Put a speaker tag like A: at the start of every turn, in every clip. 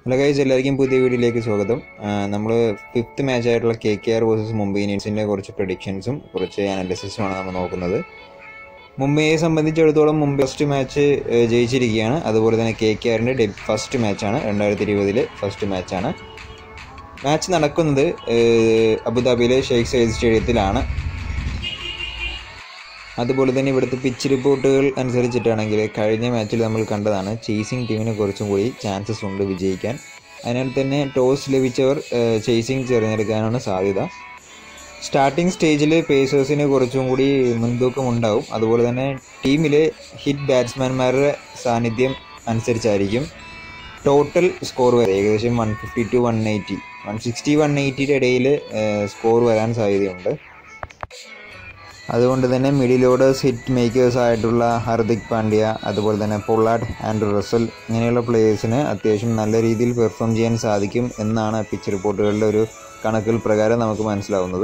A: hello guys എല്ലാവർക്കും പുതിയ വീഡിയോയിലേക്ക് സ്വാഗതം നമ്മൾ ഫിഫ്ത്ത് മാച്ച് ആയിട്ടുള്ള K K R versus Mumbai ഇന്ത്യൻസിൻ്റെ കുറച്ച് പ്രഡിക്ഷൻസും കുറച്ച് അനാലിസിസുമാണ് നമ്മൾ നോക്കുന്നത് മുംബൈയെ സംബന്ധിച്ചിടത്തോളം മുംബൈ ഫസ്റ്റ് മാച്ച് ജയിച്ചിരിക്കുകയാണ് അതുപോലെ തന്നെ കെ കെ ആറിൻ്റെ ഫസ്റ്റ് മാച്ചാണ് രണ്ടായിരത്തി ഇരുപതിലെ ഫസ്റ്റ് മാച്ചാണ് മാച്ച് നടക്കുന്നത് ഏഹ്, അബുദാബിയിലെ ഷെയ്ഖ് സയ്യിദ് സ്റ്റേഡിയത്തിലാണ് അതുപോലെ തന്നെ ഇവിടുത്തെ പിച്ച് റിപ്പോർട്ടുകൾ അനുസരിച്ചിട്ടാണെങ്കിൽ കഴിഞ്ഞ മാച്ചിൽ നമ്മൾ കണ്ടതാണ് ചേസിംഗ് ടീമിന് കുറച്ചും കൂടി ചാൻസസ് ഉണ്ട് വിജയിക്കാൻ അതിനാൽ തന്നെ ടോസ് ലഭിച്ചവർ ചേസിംഗ് തിരഞ്ഞെടുക്കാനാണ് സാധ്യത സ്റ്റാർട്ടിംഗ് സ്റ്റേജിൽ പേസേഴ്സിന് കുറച്ചും കൂടി മുൻതൂക്കം ഉണ്ടാവും അതുപോലെ തന്നെ ടീമിലെ ഹിറ്റ് ബാറ്റ്സ്മാൻമാരുടെ സാന്നിധ്യം അനുസരിച്ചായിരിക്കും ടോട്ടൽ സ്കോർ വരെ ഏകദേശം one fifty to one eighty one sixty one എയ്റ്റിയുടെ ഇടയിൽ സ്കോർ വരാൻ സാധ്യതയുണ്ട് അതുകൊണ്ട് തന്നെ മിഡിൽ ഓർഡേഴ്സ് ഹിറ്റ് മേക്കേഴ്സ് ആയിട്ടുള്ള ഹർദിക് പാണ്ഡ്യ അതുപോലെ തന്നെ പൊള്ളാഡ് ആൻഡ് റസൽ ഇങ്ങനെയുള്ള പ്ലേയേഴ്സിന് അത്യാവശ്യം നല്ല രീതിയിൽ പെർഫോം ചെയ്യാൻ സാധിക്കും എന്നാണ് പിച്ച് റിപ്പോർട്ടുകളുടെ ഒരു കണക്കുകൾ പ്രകാരം നമുക്ക് മനസ്സിലാവുന്നത്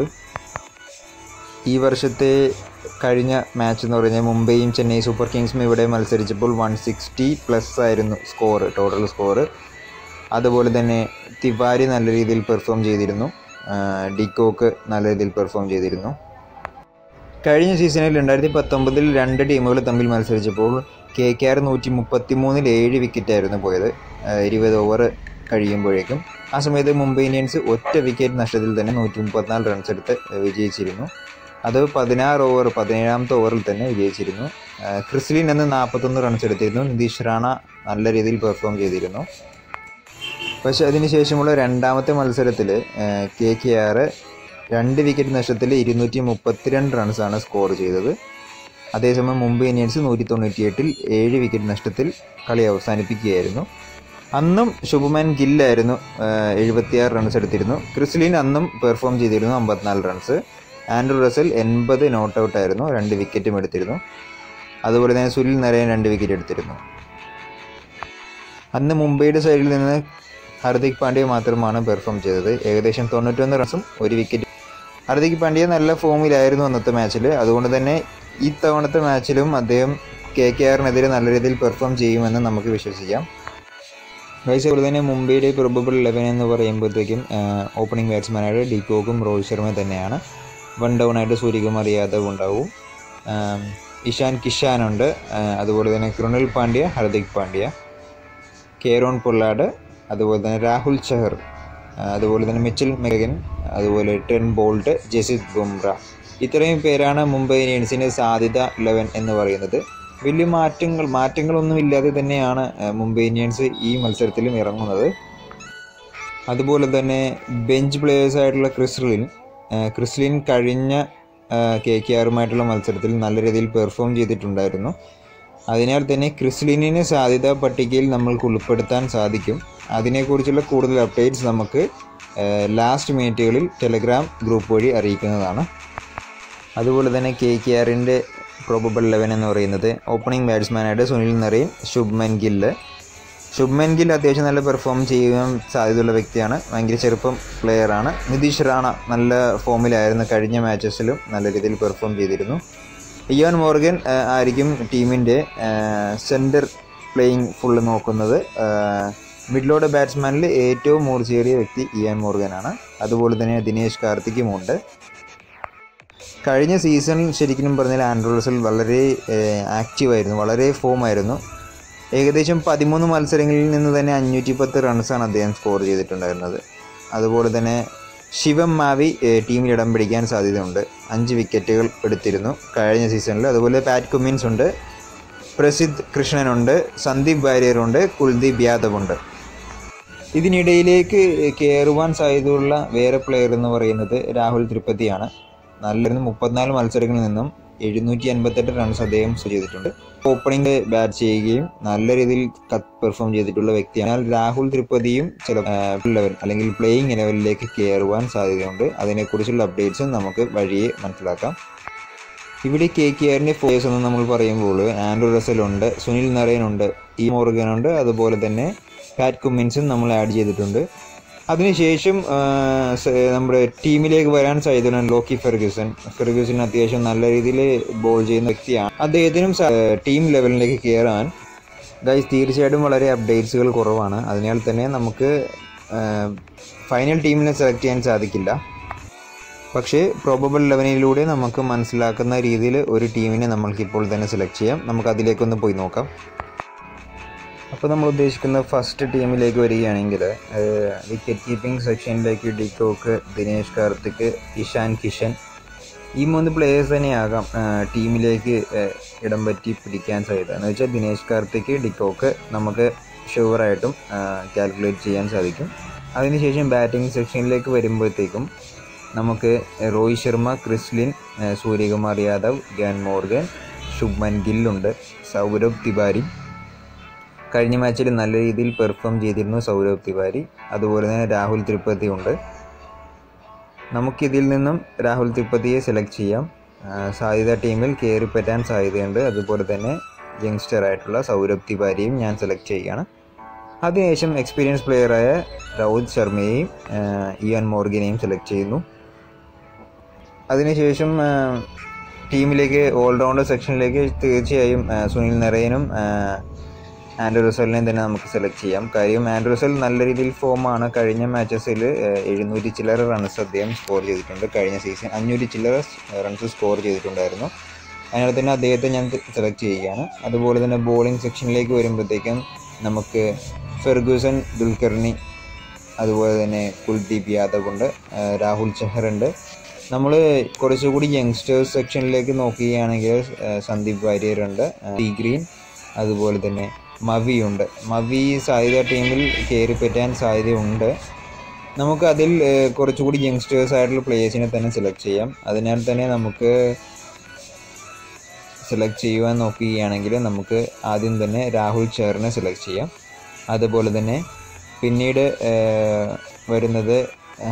A: ഈ വർഷത്തെ കഴിഞ്ഞ മാച്ച് എന്ന് പറഞ്ഞാൽ മുംബൈയും ചെന്നൈ സൂപ്പർ കിങ്സും ഇവിടെ മത്സരിച്ചപ്പോൾ വൺ സിക്സ്റ്റി പ്ലസ് ആയിരുന്നു സ്കോർ ടോട്ടൽ സ്കോർ അതുപോലെ തന്നെ തിവാരി നല്ല രീതിയിൽ പെർഫോം ചെയ്തിരുന്നു ആ, ഡിക്കോക്ക് നല്ല രീതിയിൽ പെർഫോം ചെയ്തിരുന്നു കഴിഞ്ഞ സീസണിൽ രണ്ടായിരത്തി പത്തൊമ്പതിൽ രണ്ട് ടീമുകൾ തമ്മിൽ മത്സരിച്ചപ്പോൾ കെ കെ ആർ നൂറ്റി മുപ്പത്തി മൂന്നിൽ ഏഴ് വിക്കറ്റായിരുന്നു പോയത് ആ, ഇരുപത് ഓവർ കഴിയുമ്പോഴേക്കും ആ സമയത്ത് മുംബൈ ഇന്ത്യൻസ് ഒറ്റ വിക്കറ്റ് നഷ്ടത്തിൽ തന്നെ നൂറ്റി മുപ്പത്തിനാല് റൺസ് എടുത്ത് വിജയിച്ചിരുന്നു അത് പതിനാറ് ഓവർ പതിനേഴാമത്തെ ഓവറിൽ തന്നെ വിജയിച്ചിരുന്നു ആ, ക്രിസ്ലിൻ എന്ന് നാൽപ്പത്തൊന്ന് റൺസ് എടുത്തിരുന്നു നിതീഷ് റാണ നല്ല രീതിയിൽ പെർഫോം ചെയ്തിരുന്നു പക്ഷേ അതിനുശേഷമുള്ള രണ്ടാമത്തെ മത്സരത്തിൽ കെ കെ ആർ രണ്ട് വിക്കറ്റ് നഷ്ടത്തിൽ ഇരുന്നൂറ്റി മുപ്പത്തിരണ്ട് റൺസാണ് സ്കോർ ചെയ്തത് അതേസമയം മുംബൈ ഇന്ത്യൻസ് നൂറ്റി തൊണ്ണൂറ്റിയെട്ടിൽ ഏഴ് വിക്കറ്റ് നഷ്ടത്തിൽ കളി അവസാനിപ്പിക്കുകയായിരുന്നു അന്നും ശുഭമാൻ ഗില്ലായിരുന്നു എഴുപത്തിയാറ് റൺസ് എടുത്തിരുന്നു ക്രിസ്ലിൻ അന്നും പെർഫോം ചെയ്തിരുന്നു അമ്പത്തിനാല് റൺസ് ആൻഡ്രൂ റസൽ എൺപത് നോട്ട് ഔട്ട് ആയിരുന്നു രണ്ട് വിക്കറ്റും എടുത്തിരുന്നു അതുപോലെ തന്നെ സുനിൽ നരയൻ രണ്ട് വിക്കറ്റ് എടുത്തിരുന്നു അന്ന് മുംബൈയുടെ സൈഡിൽ നിന്ന് ഹർദിക് പാണ്ഡ്യ മാത്രമാണ് പെർഫോം ചെയ്തത് ഏകദേശം തൊണ്ണൂറ്റൊന്ന് റൺസും ഒരു വിക്കറ്റ് ഹർദിക് പാണ്ഡ്യ നല്ല ഫോമിലായിരുന്നു അന്നത്തെ മാച്ചിൽ അതുകൊണ്ട് തന്നെ ഈ തവണത്തെ മാച്ചിലും അദ്ദേഹം കെ കെ ആറിനെതിരെ നല്ല രീതിയിൽ പെർഫോം ചെയ്യുമെന്ന് നമുക്ക് വിശ്വസിക്കാം ഗൈസ് അതുപോലെ തന്നെ മുംബൈയുടെ പ്രൊബബിൾ ഇലവൻ എന്ന് പറയുമ്പോഴത്തേക്കും ഓപ്പണിംഗ് ബാറ്റ്സ്മാനായിട്ട് ഡിക്കോക്കും രോഹിത് ശർമ്മ തന്നെയാണ് വൺ ഡൗൺ ആയിട്ട് സൂര്യകുമാർ യാദവ് ഉണ്ടാവും ആം, ഇഷാൻ കിഷാനുണ്ട് ആ, അതുപോലെ തന്നെ കൃണൽ പാണ്ഡ്യ ഹർദിക് പാണ്ഡ്യ കേരോൺ പൊള്ളാഡ് അതുപോലെ തന്നെ രാഹുൽ ചഹർ ആ, അതുപോലെ തന്നെ മിച്ചൽ മെഗൻ അതുപോലെ ടെൻ ബോൾട്ട് ജസിത് ബുംറ ഇത്രയും പേരാണ് മുംബൈ ഇന്ത്യൻസിൻ്റെ സാധ്യത ഇലവൻ എന്ന് പറയുന്നത് വലിയ മാറ്റങ്ങൾ മാറ്റങ്ങളൊന്നും ഇല്ലാതെ തന്നെയാണ് ആ, മുംബൈ ഇന്ത്യൻസ് ഈ മത്സരത്തിലും ഇറങ്ങുന്നത് അതുപോലെ തന്നെ ബെഞ്ച് പ്ലേയേഴ്സ് ആയിട്ടുള്ള ക്രിസ്ലിൻ ആ, ക്രിസ്ലിൻ കഴിഞ്ഞ കെ കെ ആറുമായിട്ടുള്ള മത്സരത്തിൽ നല്ല രീതിയിൽ പെർഫോം ചെയ്തിട്ടുണ്ടായിരുന്നു അതിനാൽ തന്നെ ക്രിസ്ലിനിന് സാധ്യതാ പട്ടികയിൽ നമ്മൾക്ക് ഉൾപ്പെടുത്താൻ സാധിക്കും അതിനെക്കുറിച്ചുള്ള കൂടുതൽ അപ്ഡേറ്റ്സ് നമുക്ക് ലാസ്റ്റ് മിനിറ്റുകളിൽ ടെലഗ്രാം ഗ്രൂപ്പ് വഴി അറിയിക്കുന്നതാണ് അതുപോലെ തന്നെ കെ കെ ആറിൻ്റെ പ്രോബബിൾ ലെവൻ എന്ന് പറയുന്നത് ഓപ്പണിംഗ് ബാറ്റ്സ്മാനായിട്ട് സുനിൽ നറീൻ ശുഭ്മൻ ഗില്ല് ശുഭ്മൻ ഗിൽ അത്യാവശ്യം നല്ല പെർഫോം ചെയ്യാൻ സാധ്യതയുള്ള വ്യക്തിയാണ് ഭയങ്കര ചെറുപ്പം പ്ലെയറാണ് നിതീഷ് റാണ നല്ല ഫോമിലായിരുന്നു കഴിഞ്ഞ മാച്ചസിലും നല്ല രീതിയിൽ പെർഫോം ചെയ്തിരുന്നു ഇയോൻ മോർഗൻ ആ, ആയിരിക്കും ടീമിൻ്റെ സെൻറ്റർ പ്ലേയിങ് ഫുള്ള് നോക്കുന്നത് മിഡിൽ ഓർഡർ ബാറ്റ്സ്മാനിൽ ഏറ്റവും മൂർച്ചയേറിയ വ്യക്തി ഇയാൻ മോർഗനാണ് അതുപോലെ തന്നെ ദിനേശ് കാർത്തിക്കുമുണ്ട് കഴിഞ്ഞ സീസണിൽ ശരിക്കും പറഞ്ഞാൽ ആൻഡ്രൂ റസൽ വളരെ ആക്റ്റീവായിരുന്നു വളരെ ഫോമായിരുന്നു ഏകദേശം പതിമൂന്ന് മത്സരങ്ങളിൽ നിന്ന് തന്നെ അഞ്ഞൂറ്റി പത്ത് റൺസാണ് അദ്ദേഹം സ്കോർ ചെയ്തിട്ടുണ്ടായിരുന്നത് അതുപോലെ തന്നെ ശിവം മാവി ഏഹ്, ടീമിൽ ഇടം പിടിക്കാൻ സാധ്യതയുണ്ട് അഞ്ച് വിക്കറ്റുകൾ എടുത്തിരുന്നു കഴിഞ്ഞ സീസണിൽ അതുപോലെ പാറ്റ് കുമിൻസ് ഉണ്ട് പ്രസിദ്ധ് കൃഷ്ണനുണ്ട് സന്ദീപ് വാര്യറുണ്ട് കുൽദീപ് യാദവ് ഉണ്ട് ഇതിനിടയിലേക്ക് കയറുവാൻ സാധ്യതയുള്ള വേറെ പ്ലെയർ എന്ന് പറയുന്നത് രാഹുൽ ത്രിപതിയാണ് നല്ലൊരു മുപ്പത്തിനാല് മത്സരങ്ങളിൽ നിന്നും എഴുന്നൂറ്റി അൻപത്തെട്ട് റൺസ് അദ്ദേഹം score ചെയ്തിട്ടുണ്ട് ഓപ്പണിംഗ് ബാറ്റ് ചെയ്യുകയും നല്ല രീതിയിൽ പെർഫോം ചെയ്തിട്ടുള്ള വ്യക്തിയാണ് എന്നാൽ രാഹുൽ ത്രിപതിയും ചില ലെവൽ അല്ലെങ്കിൽ പ്ലേയിങ് ലെവലിലേക്ക് കയറുവാൻ സാധ്യതയുണ്ട് അതിനെക്കുറിച്ചുള്ള അപ്ഡേറ്റ്സും നമുക്ക് വഴിയെ മനസ്സിലാക്കാം ഇവിടെ കെ കെ ആറിൻ്റെ ഫോയേഴ്സ് എന്ന് നമ്മൾ പറയുമ്പോൾ ആൻഡ്രൂ റസലുണ്ട് സുനിൽ നരയനുണ്ട് ഇ മോർഗനുണ്ട് അതുപോലെ തന്നെ പാറ്റ് കുമ്മിൻസും നമ്മൾ ആഡ് ചെയ്തിട്ടുണ്ട് അതിനുശേഷം ആ, സ- നമ്മുടെ ടീമിലേക്ക് വരാൻ സാധ്യതയുള്ള ലോക്കി ഫെർഗ്യൂസൺ ഫെർഗ്യൂസൺ അത്യാവശ്യം നല്ല രീതിയിൽ ബോൾ ചെയ്യുന്ന വ്യക്തിയാണ് അദ്ദേഹത്തിനും സ- ടീം ലെവലിലേക്ക് കയറാൻ ഗൈസ് തീർച്ചയായിട്ടും വളരെ അപ്ഡേറ്റ്സുകൾ കുറവാണ് അതിനാൽ തന്നെ നമുക്ക് ഫൈനൽ ടീമിനെ സെലക്ട് ചെയ്യാൻ സാധിക്കില്ല പക്ഷേ പ്രോബബിൾ ലെവനിലൂടെ നമുക്ക് മനസ്സിലാക്കുന്ന രീതിയിൽ ഒരു ടീമിനെ നമ്മൾക്കിപ്പോൾ തന്നെ സെലക്ട് ചെയ്യാം നമുക്ക് അതിലേക്കൊന്ന് പോയി നോക്കാം അപ്പോൾ നമ്മൾ ഉദ്ദേശിക്കുന്ന ഫസ്റ്റ് ടീമിലേക്ക് വരികയാണെങ്കിൽ വിക്കറ്റ് കീപ്പിംഗ് സെക്ഷനിലേക്ക് ഡിക്കോക്ക് ദിനേഷ് കാർത്തിക് ഇഷാൻ കിഷൻ ഈ മൂന്ന് പ്ലേയേഴ്സ് തന്നെയാകാം ആ, ടീമിലേക്ക് ആ, ഇടം പറ്റി പിടിക്കാൻ സാധ്യത എന്ന് വെച്ചാൽ ദിനേഷ് കാർത്തിക് ഡിക്കോക്ക് നമുക്ക് ഷുവറായിട്ടും കാൽക്കുലേറ്റ് ചെയ്യാൻ സാധിക്കും അതിനുശേഷം ബാറ്റിംഗ് സെക്ഷനിലേക്ക് വരുമ്പോഴത്തേക്കും നമുക്ക് രോഹിത് ശർമ്മ ക്രിസ്ലിൻ ആ, സൂര്യകുമാർ യാദവ് ഗ്യാൻ മോർഗൻ ശുഭ്മൻ ഗില്ലുണ്ട് സൗരഭ് തിവാരി കഴിഞ്ഞ മാച്ചിൽ നല്ല രീതിയിൽ പെർഫോം ചെയ്തിരുന്നു സൗരഭ് തിവാരി അതുപോലെ തന്നെ രാഹുൽ ത്രിപതി ഉണ്ട് നമുക്കിതിൽ നിന്നും രാഹുൽ ത്രിപതിയെ സെലക്ട് ചെയ്യാം ആ, സാധ്യത ടീമിൽ കയറി പറ്റാൻ സാധ്യതയുണ്ട് അതുപോലെ തന്നെ യങ്സ്റ്റർ ആയിട്ടുള്ള സൗരഭ് തിവാരിയും ഞാൻ സെലക്ട് ചെയ്യുകയാണ് അതിനുശേഷം എക്സ്പീരിയൻസ് പ്ലെയറായ രോഹിത് ശർമ്മയെയും ആ, ഇയാൻ മോർഗിനെയും സെലക്ട് ചെയ്യുന്നു അതിനുശേഷം ആ, ടീമിലേക്ക് ഓൾറൗണ്ടർ സെക്ഷനിലേക്ക് തീർച്ചയായും ആ, സുനിൽ നരയനും ആ, ആൻഡ്രൂ റസലിനെയും തന്നെ നമുക്ക് സെലക്ട് ചെയ്യാം കാര്യം ആൻഡ്രൂ റസൽ നല്ല രീതിയിൽ ഫോമാണ് കഴിഞ്ഞ മാച്ചസിൽ എഴുന്നൂറ്റി ചില്ലറ റൺസ് അദ്ദേഹം സ്കോർ ചെയ്തിട്ടുണ്ട് കഴിഞ്ഞ സീസൺ അഞ്ഞൂറ്റി ചില്ലറ റൺസ് സ്കോർ ചെയ്തിട്ടുണ്ടായിരുന്നു അതിനാൽ തന്നെ അദ്ദേഹത്തെ ഞാൻ സെലക്ട് ചെയ്യുകയാണ് അതുപോലെ തന്നെ ബോളിംഗ് സെക്ഷനിലേക്ക് വരുമ്പോഴത്തേക്കും നമുക്ക് ഫെർഗൂസൺ ദുൽഖർണി അതുപോലെ തന്നെ കുൽദീപ് യാദവ് ഉണ്ട് ആ, രാഹുൽ ചഹർ ഉണ്ട് നമ്മൾ കുറച്ചുകൂടി യങ്സ്റ്റേഴ്സ് സെക്ഷനിലേക്ക് നോക്കുകയാണെങ്കിൽ ആ, സന്ദീപ് വാര്യർ ഉണ്ട് ടി ഗ്രീൻ അതുപോലെ തന്നെ മവി ഉണ്ട് മവി സാധ്യത ടീമിൽ കയറി പറ്റാൻ സാധ്യതയുണ്ട് നമുക്ക് അതിൽ ആ, കുറച്ചുകൂടി യങ്സ്റ്റേഴ്സ് ആയിട്ടുള്ള പ്ലേയേഴ്സിനെ തന്നെ സെലക്ട് ചെയ്യാം അതിനാൽ തന്നെ നമുക്ക് സെലക്ട് ചെയ്യുവാൻ നോക്കുകയാണെങ്കിൽ നമുക്ക് ആദ്യം തന്നെ രാഹുൽ ചേറിനെ സെലക്ട് ചെയ്യാം അതുപോലെ തന്നെ പിന്നീട് ആ, വരുന്നത് ആ,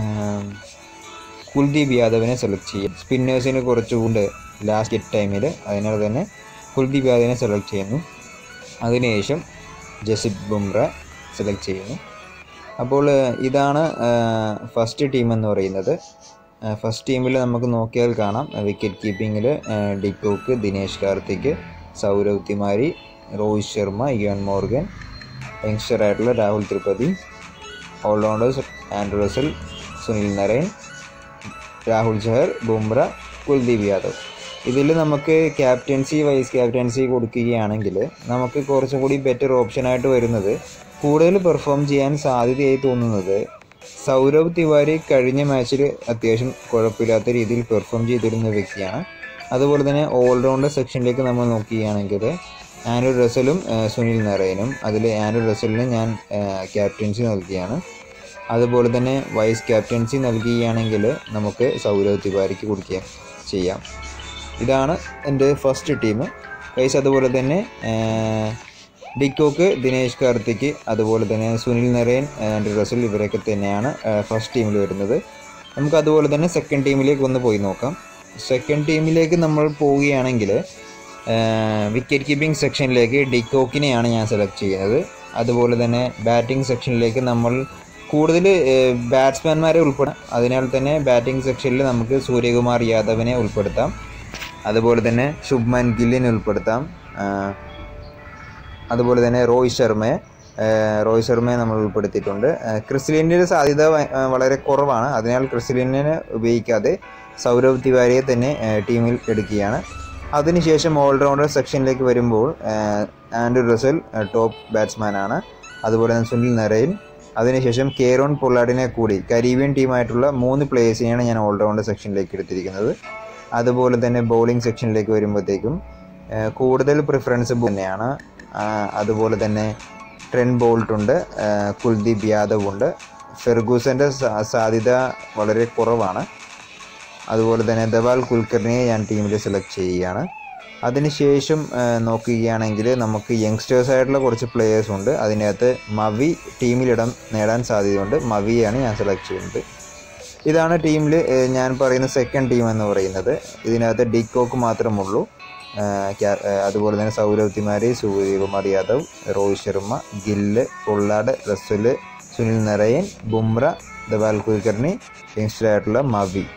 A: കുൽദീപ് യാദവിനെ സെലക്ട് ചെയ്യും സ്പിന്നേഴ്സിന് കുറച്ചുകൊണ്ട് ലാസ്റ്റ് ടൈമിൽ അതിനാൽ തന്നെ കുൽദീപ് യാദവിനെ സെലക്ട് ചെയ്യുന്നു അതിനുശേഷം ജസിത് ബുംറ സെലക്ട് ചെയ്യുന്നു അപ്പോൾ ആ, ഇതാണ് ഫസ്റ്റ് ടീം എന്ന് പറയുന്നത് ഫസ്റ്റ് ടീമിൽ നമുക്ക് നോക്കിയാൽ കാണാം വിക്കറ്റ് കീപ്പിങ്ങിൽ de Kock Dinesh Karthik Saurabh Tiwary Rohit Sharma Eoin Morgan youngster ആയിട്ടുള്ള Rahul Tripathi all rounders Andrew Russell Sunil Narine Rahul Chahar Bumrah Kuldeep Yadav ഇതിൽ നമുക്ക് ക്യാപ്റ്റൻസി വൈസ് ക്യാപ്റ്റൻസി കൊടുക്കുകയാണെങ്കിൽ നമുക്ക് കുറച്ചും കൂടി ബെറ്റർ ഓപ്ഷനായിട്ട് വരുന്നത് കൂടുതൽ പെർഫോം ചെയ്യാൻ സാധ്യതയായി തോന്നുന്നത് സൗരവ് തിവാരി കഴിഞ്ഞ മാച്ചിൽ അത്യാവശ്യം കുഴപ്പമില്ലാത്ത രീതിയിൽ പെർഫോം ചെയ്തിരുന്ന വ്യക്തിയാണ് അതുപോലെ തന്നെ ഓൾറൗണ്ടർ സെക്ഷനിലേക്ക് നമ്മൾ നോക്കുകയാണെങ്കിൽ ആൻഡ്രു റസലും ആ, സുനിൽ നരയനും അതിൽ ആൻഡ്രു റസലിന് ഞാൻ ക്യാപ്റ്റൻസി നൽകിയാണ് അതുപോലെ തന്നെ വൈസ് ക്യാപ്റ്റൻസി നൽകുകയാണെങ്കിൽ നമുക്ക് സൗരവ് തിവാരിക്ക് കൊടുക്കുക ചെയ്യാം ഇതാണ് എൻ്റെ ഫസ്റ്റ് ടീം വൈസ് അതുപോലെ തന്നെ ആ, ഡിക്കോക്ക് ദിനേശ് കാർത്തിക് അതുപോലെ തന്നെ സുനിൽ നരയൻ ആൻഡ്രു റസൽ ഇവരൊക്കെ തന്നെയാണ് ഫസ്റ്റ് ടീമിൽ വരുന്നത് നമുക്ക് അതുപോലെ തന്നെ സെക്കൻഡ് ടീമിലേക്ക് ഒന്ന് പോയി നോക്കാം സെക്കൻഡ് ടീമിലേക്ക് നമ്മൾ പോവുകയാണെങ്കിൽ വിക്കറ്റ് കീപ്പിംഗ് സെക്ഷനിലേക്ക് ഡിക്കോക്കിനെയാണ് ഞാൻ സെലക്ട് ചെയ്യുന്നത് അതുപോലെ തന്നെ ബാറ്റിംഗ് സെക്ഷനിലേക്ക് നമ്മൾ കൂടുതൽ ബാറ്റ്സ്മാൻമാരെ ഉൾപ്പെടാം അതിനാൽ തന്നെ ബാറ്റിംഗ് സെക്ഷനിൽ നമുക്ക് സൂര്യകുമാർ യാദവിനെ ഉൾപ്പെടുത്താം അതുപോലെ തന്നെ ശുഭ്മാൻ ഗില്ലിനെ ഉൾപ്പെടുത്താം ആ, അതുപോലെ തന്നെ രോഹിത് ശർമ്മയെ ആ, രോഹിത് ശർമ്മയെ നമ്മൾ ഉൾപ്പെടുത്തിയിട്ടുണ്ട് ആ, ക്രിസ്ലിൻ്റെ ഒരു സാധ്യത വ- ആ, വളരെ കുറവാണ് അതിനാൽ ക്രിസ്ലിനെ ഉപയോഗിക്കാതെ സൗരവ് തിവാരിയെ തന്നെ ആ, ടീമിൽ എടുക്കുകയാണ് അതിനുശേഷം ഓൾറൗണ്ടർ സെക്ഷനിലേക്ക് വരുമ്പോൾ ആ, ആൻഡ്രു റസൽ ആ, ടോപ്പ് ബാറ്റ്സ്മാനാണ് അതുപോലെ തന്നെ സുനിൽ നരൈൻ അതിനുശേഷം കേരോൺ പൊള്ളാഡിനെ കൂടി കരീബിയൻ ടീമായിട്ടുള്ള മൂന്ന് പ്ലേയേഴ്സിനെയാണ് ഞാൻ ഓൾറൗണ്ടർ സെക്ഷനിലേക്ക് എടുത്തിരിക്കുന്നത് അതുപോലെ തന്നെ ബൗളിംഗ് സെക്ഷനിലേക്ക് വരുമ്പോഴത്തേക്കും ആ, കൂടുതൽ പ്രിഫറൻസ് തന്നെയാണ് ആ, അതുപോലെ തന്നെ ട്രെൻ ബോൾട്ട് ഉണ്ട് ആ, കുൽദീപ് യാദവ് ഉണ്ട് ഫെർഗൂസൻ്റെ സാ- സാധ്യത വളരെ കുറവാണ് അതുപോലെ തന്നെ ധവാൽ കുൽക്കർണിയെ ഞാൻ ടീമിൽ സെലക്ട് ചെയ്യുകയാണ് അതിനുശേഷം ആ, നോക്കുകയാണെങ്കിൽ നമുക്ക് യങ്സ്റ്റേഴ്സ് ആയിട്ടുള്ള കുറച്ച് പ്ലേയേഴ്സ് ഉണ്ട് അതിനകത്ത് മവി ടീമിലിടം നേടാൻ സാധ്യതയുണ്ട് മവിയാണ് ഞാൻ സെലക്ട് ചെയ്യുന്നത് ഇതാണ് ടീമിൽ ഞാൻ പറയുന്ന സെക്കൻഡ് ടീം എന്ന് പറയുന്നത് ഇതിനകത്ത് ഡിക്കോക്ക് മാത്രമുള്ളൂ ആ, ക്യാ- ആ, അതുപോലെ തന്നെ Saurabh Tiwary Suryakumar Yadav Rohit Sharma Gill Pollard Russell Sunil Narine Bumrah Dhawal Kulkarni youngster ആയിട്ടുള്ള മവി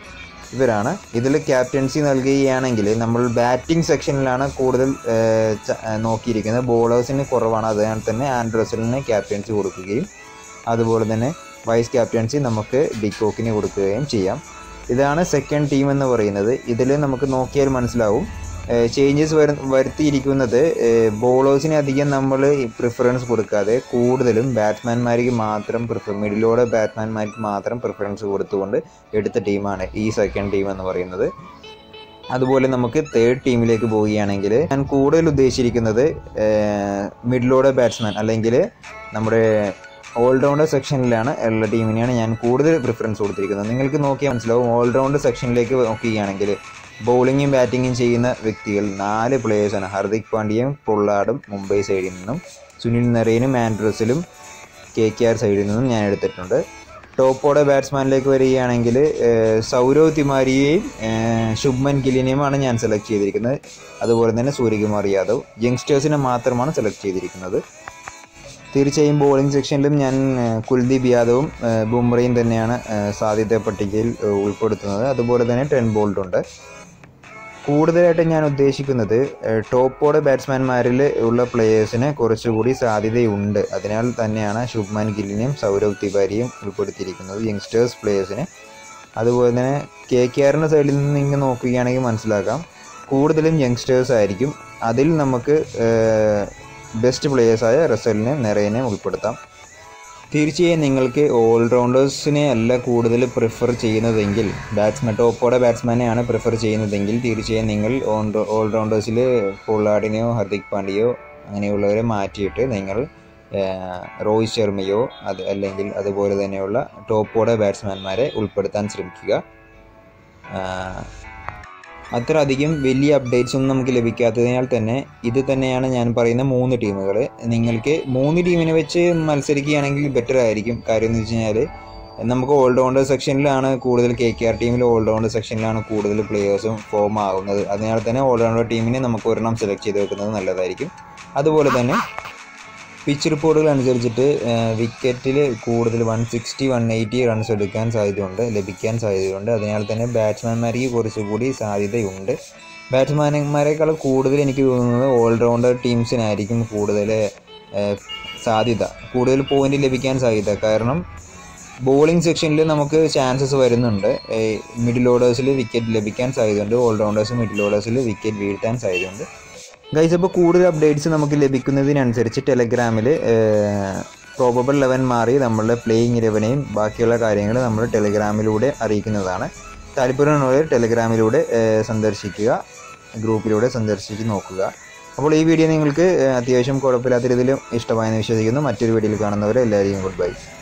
A: ഇവരാണ് ഇതിൽ ക്യാപ്റ്റൻസി നൽകുകയാണെങ്കിൽ നമ്മൾ ബാറ്റിംഗ് സെക്ഷനിലാണ് കൂടുതൽ ഏഹ്, ച- ഏഹ്, നോക്കിയിരിക്കുന്നത് ബോളേഴ്സിന് കുറവാണ് അതിനാൽ തന്നെ ആൻഡ്രസലിന് ക്യാപ്റ്റൻസി കൊടുക്കുകയും അതുപോലെ തന്നെ വൈസ് ക്യാപ്റ്റൻസി നമുക്ക് ഡിക്കോക്കിന് കൊടുക്കുകയും ചെയ്യാം ഇതാണ് സെക്കൻഡ് ടീം എന്ന് പറയുന്നത് ഇതിൽ നമുക്ക് നോക്കിയാൽ മനസ്സിലാവും ചേഞ്ചസ് വര വരുത്തിയിരിക്കുന്നത് ബോളേഴ്സിന് അധികം നമ്മൾ പ്രിഫറൻസ് കൊടുക്കാതെ കൂടുതലും ബാറ്റ്സ്മാൻമാർക്ക് മാത്രം പ്രിഫർ മിഡിലോടെ ബാറ്റ്സ്മാൻമാർക്ക് മാത്രം പ്രിഫറൻസ് കൊടുത്തുകൊണ്ട് എടുത്ത ടീമാണ് ഈ സെക്കൻഡ് ടീം എന്ന് പറയുന്നത് അതുപോലെ നമുക്ക് തേർഡ് ടീമിലേക്ക് പോവുകയാണെങ്കിൽ ഞാൻ കൂടുതൽ ഉദ്ദേശിച്ചിരിക്കുന്നത് മിഡിലോടെ ബാറ്റ്സ്മാൻ അല്ലെങ്കിൽ നമ്മുടെ ഓൾറൗണ്ടർ സെക്ഷനിലാണ് ഉള്ള ടീമിനെയാണ് ഞാൻ കൂടുതൽ പ്രിഫറൻസ് കൊടുത്തിരിക്കുന്നത് നിങ്ങൾക്ക് നോക്കിയാൽ മനസ്സിലാവും ഓൾറൗണ്ടർ സെക്ഷനിലേക്ക് നോക്കുകയാണെങ്കിൽ ബൗളിങ്ങും ബാറ്റിങ്ങും ചെയ്യുന്ന വ്യക്തികൾ നാല് പ്ലേയേഴ്സാണ് ഹർദിക് പാണ്ഡ്യയും പൊള്ളാടും മുംബൈ സൈഡിൽ നിന്നും സുനിൽ നരേനും ആൻഡ്രസിലും കെ കെ ആർ സൈഡിൽ നിന്നും ഞാൻ എടുത്തിട്ടുണ്ട് ടോപ്പോടെ ബാറ്റ്സ്മാനിലേക്ക് വരികയാണെങ്കിൽ ഏഹ്, സൗരവ് തിമാരിയെയും ഏഹ്, ശുഭ്മൻ ഗില്ലിനെയുമാണ് ഞാൻ സെലക്ട് ചെയ്തിരിക്കുന്നത് അതുപോലെ തന്നെ സൂര്യകുമാർ യാദവ് യങ്സ്റ്റേഴ്സിനെ മാത്രമാണ് സെലക്ട് ചെയ്തിരിക്കുന്നത് തീർച്ചയായും ബോളിംഗ് സെക്ഷനിലും ഞാൻ ഏഹ്, കുൽദീപ് യാദവും ഏഹ്, ബുംറയും തന്നെയാണ് ഏഹ്, സാധ്യത പട്ടികയിൽ ഏഹ്, ഉൾപ്പെടുത്തുന്നത് അതുപോലെ തന്നെ ടെൻ ബോൾഡ് ഉണ്ട് കൂടുതലായിട്ട് ഞാൻ ഉദ്ദേശിക്കുന്നത് ഏഹ്, ടോപ്പോടെ ബാറ്റ്സ്മാൻമാരിൽ ഉള്ള പ്ലേയേഴ്സിന് കുറച്ചുകൂടി സാധ്യതയുണ്ട് അതിനാൽ തന്നെയാണ് ശുഭ്മാൻ ഗില്ലിനെയും സൗരവ് തിവാരിയും ഉൾപ്പെടുത്തിയിരിക്കുന്നത് യങ്സ്റ്റേഴ്സ് പ്ലേയേഴ്സിന് അതുപോലെ തന്നെ കെ കെ ആറിൻ്റെ സൈഡിൽ നിന്ന് ഇങ്ങനെ നോക്കുകയാണെങ്കിൽ മനസ്സിലാക്കാം കൂടുതലും യങ്സ്റ്റേഴ്സ് ആയിരിക്കും അതിൽ നമുക്ക് ബെസ്റ്റ് പ്ലേയേഴ്സായ റസലിനെ നിറയെ ഉൾപ്പെടുത്താം തീർച്ചയായും നിങ്ങൾക്ക് ഓൾറൗണ്ടേഴ്സിനെ അല്ല കൂടുതൽ പ്രിഫർ ചെയ്യുന്നതെങ്കിൽ ബാറ്റ്സ്മാൻ ടോപ്പോടെ ബാറ്റ്സ്മാനെയാണ് പ്രിഫർ ചെയ്യുന്നതെങ്കിൽ തീർച്ചയായും നിങ്ങൾ ഓൾറൗണ്ടേഴ്സിൽ പൊള്ളാഡിനെയോ ഹർദിക് പാണ്ഡ്യയോ അങ്ങനെയുള്ളവരെ മാറ്റിയിട്ട് നിങ്ങൾ ഏഹ്, രോഹിത് ശർമ്മയോ അത് അല്ലെങ്കിൽ അതുപോലെ തന്നെയുള്ള ടോപ്പോടെ ബാറ്റ്സ്മാൻമാരെ ഉൾപ്പെടുത്താൻ ശ്രമിക്കുക ആഹ്, അത്ര അധികം വലിയ അപ്ഡേറ്റ്സ് ഒന്നും നമുക്ക് ലഭിക്കാത്തതിനാൽ തന്നെ ഇത് തന്നെയാണ് ഞാൻ പറയുന്ന മൂന്ന് ടീമുകൾ നിങ്ങൾക്ക് മൂന്ന് ടീമിനെ വെച്ച് മത്സരിക്കുകയാണെങ്കിൽ ബെറ്റർ ആയിരിക്കും കാര്യം എന്ന് വെച്ച് കഴിഞ്ഞാൽ നമുക്ക് ഓൾറൗണ്ടർ സെക്ഷനിലാണ് കൂടുതൽ കെ കെ ആർ ടീമിൽ ഓൾറൗണ്ടർ സെക്ഷനിലാണ് കൂടുതൽ പ്ലേയേഴ്സും ഫോം ആകുന്നത് അതിനാൽ തന്നെ ഓൾറൗണ്ടർ ടീമിനെ നമുക്ക് ഒരെണ്ണം സെലക്ട് ചെയ്ത് വെക്കുന്നത് നല്ലതായിരിക്കും അതുപോലെ തന്നെ പിച്ച് റിപ്പോർട്ടുകൾ അനുസരിച്ചിട്ട് വിക്കറ്റിൽ കൂടുതൽ one sixty one eighty runs എടുക്കാൻ സാധ്യതയുണ്ട് ലഭിക്കാൻ സാധ്യതയുണ്ട് അതിനാൽ തന്നെ ബാറ്റ്സ്മാൻമാർക്ക് കുറച്ചുകൂടി സാധ്യതയുണ്ട് ബാറ്റ്സ്മാൻമാരെക്കാൾ കൂടുതൽ എനിക്ക് തോന്നുന്നത് ഓൾറൗണ്ടർ ടീംസിനായിരിക്കും കൂടുതൽ ഏഹ്, സാധ്യത കൂടുതൽ പോയിന്റ് ലഭിക്കാൻ സാധ്യത കാരണം ബോളിംഗ് സെക്ഷനിൽ നമുക്ക് ചാൻസസ് വരുന്നുണ്ട് മിഡിൽ ഓർഡേഴ്സിൽ വിക്കറ്റ് ലഭിക്കാൻ സാധ്യതയുണ്ട് ഓൾറൗണ്ടേഴ്സ് മിഡിൽ ഓർഡേഴ്സിൽ വിക്കറ്റ് വീഴ്ത്താൻ സാധ്യതയുണ്ട് ഗൈസ് അപ്പോൾ കൂടുതൽ അപ്ഡേറ്റ്സ് നമുക്ക് ലഭിക്കുന്നതിനനുസരിച്ച് ടെലഗ്രാമിൽ പ്രോബബിൾ ലെവൻ മാറി നമ്മളുടെ പ്ലേയിങ് ഇലവനെയും ബാക്കിയുള്ള കാര്യങ്ങൾ നമ്മൾ ടെലഗ്രാമിലൂടെ അറിയിക്കുന്നതാണ് താല്പര്യമുള്ളവർ ടെലഗ്രാമിലൂടെ ഏഹ്, സന്ദർശിക്കുക ഗ്രൂപ്പിലൂടെ സന്ദർശിച്ച് നോക്കുക അപ്പോൾ ഈ വീഡിയോ നിങ്ങൾക്ക് ഏഹ്, അത്യാവശ്യം കുഴപ്പമില്ലാത്ത രീതിയിൽ ഇഷ്ടമായെന്ന് വിശ്വസിക്കുന്നു മറ്റൊരു വീഡിയോയിൽ കാണുന്നവരെ എല്ലാവരെയും ഗുഡ് ബൈ